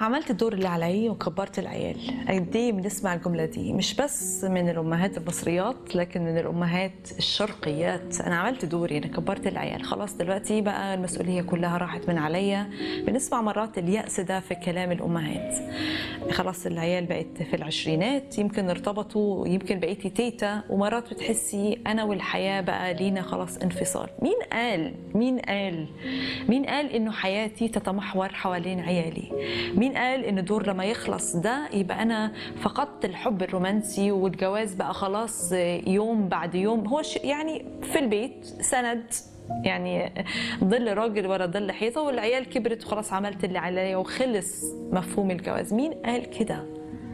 عملت الدور اللي علي وكبرت العيال قد ايه بنسمع الجمله دي مش بس من الامهات المصريات لكن من الامهات الشرقيات انا عملت دوري انا كبرت العيال خلاص دلوقتي بقى المسؤوليه كلها راحت من عليا بنسمع مرات الياس ده في كلام الامهات خلاص العيال بقت في العشرينات يمكن ارتبطوا يمكن بقيتي تيتا ومرات بتحسي انا والحياه بقى لينا خلاص انفصال مين قال مين قال مين قال انه حياتي تتمحور حوالين عيالي مين قال ان الدور لما يخلص ده يبقى انا فقدت الحب الرومانسي والجواز بقى خلاص يوم بعد يوم هو ش- يعني في البيت سند يعني ظل راجل ورا ظل حيطه والعيال كبرت وخلاص عملت اللي عليا وخلص مفهوم الجواز مين قال كده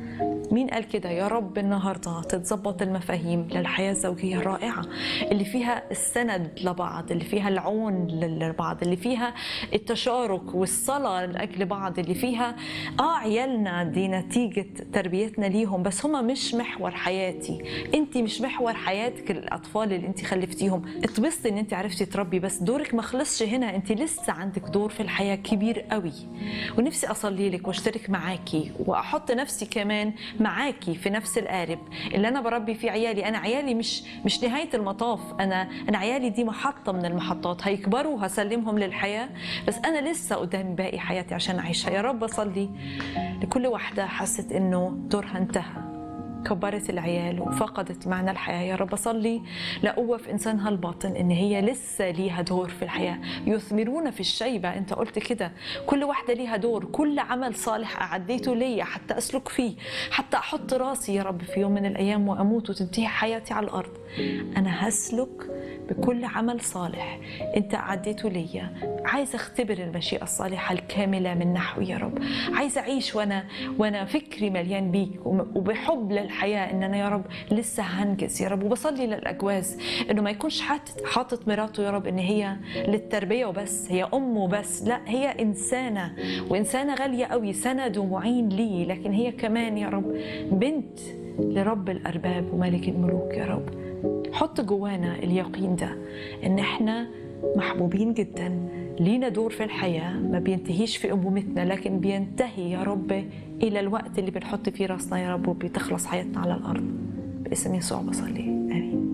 مين قال كده يا رب النهارده تتظبط المفاهيم للحياه الزوجيه الرائعه اللي فيها السند لبعض اللي فيها العون لبعض اللي فيها التشارك والصلاه لاجل بعض اللي فيها اه عيالنا دي نتيجه تربيتنا ليهم بس هم مش محور حياتي انت مش محور حياتك الاطفال اللي انت خلفتيهم اتبسطي ان انت عرفتي تربي بس دورك ما خلصش هنا انت لسه عندك دور في الحياه كبير قوي ونفسي اصلي لك واشترك معاكي واحط نفسي كمان معاكي في نفس القارب اللي انا بربي فيه عيالي انا عيالي مش مش نهايه المطاف انا انا عيالي دي محطه من المحطات هيكبروا وهسلمهم للحياه بس انا لسه قدامي باقي حياتي عشان اعيشها يا رب اصلي لكل واحده حست انه دورها انتهى كبرت العيال وفقدت معنى الحياة يا رب أصلي لقوة في إنسانها الباطن إن هي لسه ليها دور في الحياة يثمرون في الشيبة أنت قلت كده كل واحدة ليها دور كل عمل صالح أعديته ليا حتى أسلك فيه حتى أحط راسي يا رب في يوم من الأيام وأموت وتنتهي حياتي على الأرض أنا هسلك بكل عمل صالح أنت أعديته ليا عايزة أختبر المشيئة الصالحة الكاملة من نحوي يا رب عايزة أعيش وأنا وأنا فكري مليان بيك وم- وبحب للحياة إن أنا يا رب لسه هنجز يا رب وبصلي للأجواز إنه ما يكونش حاطط حاطط مراته يا رب إن هي للتربية وبس هي أم وبس لا هي إنسانة وإنسانة غالية قوي سند ومعين لي لكن هي كمان يا رب بنت لرب الأرباب وملك الملوك يا رب حط جوانا اليقين ده ان احنا محبوبين جدا لينا دور في الحياة ما بينتهيش في أمومتنا لكن بينتهي يا رب إلى الوقت اللي بنحط فيه راسنا يا رب وبتخلص حياتنا على الأرض باسم يسوع بصلي آمين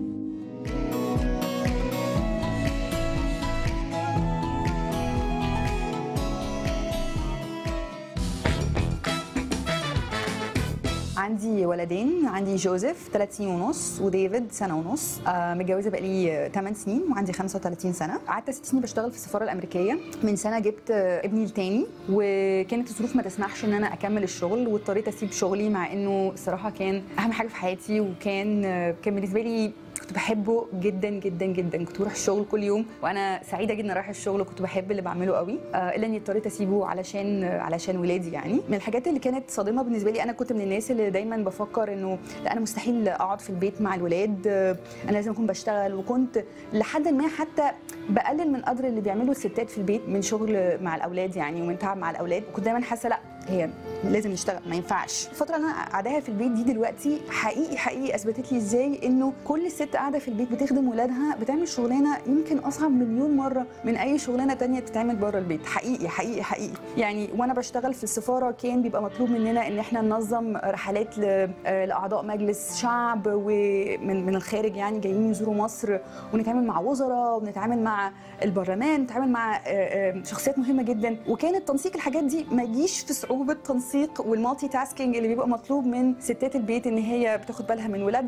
عندي ولدين عندي جوزيف ثلاث سنين ونص وديفيد سنه ونص آه متجوزه بقالي 8 سنين وعندي 35 سنه قعدت ست سنين بشتغل في السفاره الامريكيه من سنه جبت آه ابني التاني وكانت الظروف ما تسمحش ان انا اكمل الشغل واضطريت اسيب شغلي مع انه الصراحه كان اهم حاجه في حياتي وكان آه كان بالنسبه لي كنت بحبه جدا جدا جدا كنت بروح الشغل كل يوم وانا سعيده جدا رايحه الشغل وكنت بحب اللي بعمله قوي آه الا اني اضطريت اسيبه علشان آه علشان ولادي يعني من الحاجات اللي كانت صادمه بالنسبه لي انا كنت من الناس اللي دايما بفكر انه لا انا مستحيل اقعد في البيت مع الولاد آه انا لازم اكون بشتغل وكنت لحد ما حتى بقلل من قدر اللي بيعمله الستات في البيت من شغل مع الاولاد يعني ومن تعب مع الاولاد وكنت دايما حاسه لا هي لازم نشتغل ما ينفعش الفتره اللي انا قاعداها في البيت دي دلوقتي حقيقي حقيقي اثبتت لي ازاي انه كل ست قاعده في البيت بتخدم ولادها بتعمل شغلانه يمكن اصعب مليون مره من اي شغلانه تانية تتعمل بره البيت حقيقي حقيقي حقيقي يعني وانا بشتغل في السفاره كان بيبقى مطلوب مننا ان احنا ننظم رحلات ل- آه، لاعضاء مجلس شعب ومن من الخارج يعني جايين يزوروا مصر ونتعامل مع وزراء ونتعامل مع البرلمان نتعامل مع آه، آه، شخصيات مهمه جدا وكانت تنسيق الحاجات دي ما يجيش في صعوبه تنسيق والمالتي تاسكينج اللي بيبقى مطلوب من ستات البيت ان هي بتاخد بالها من ولادها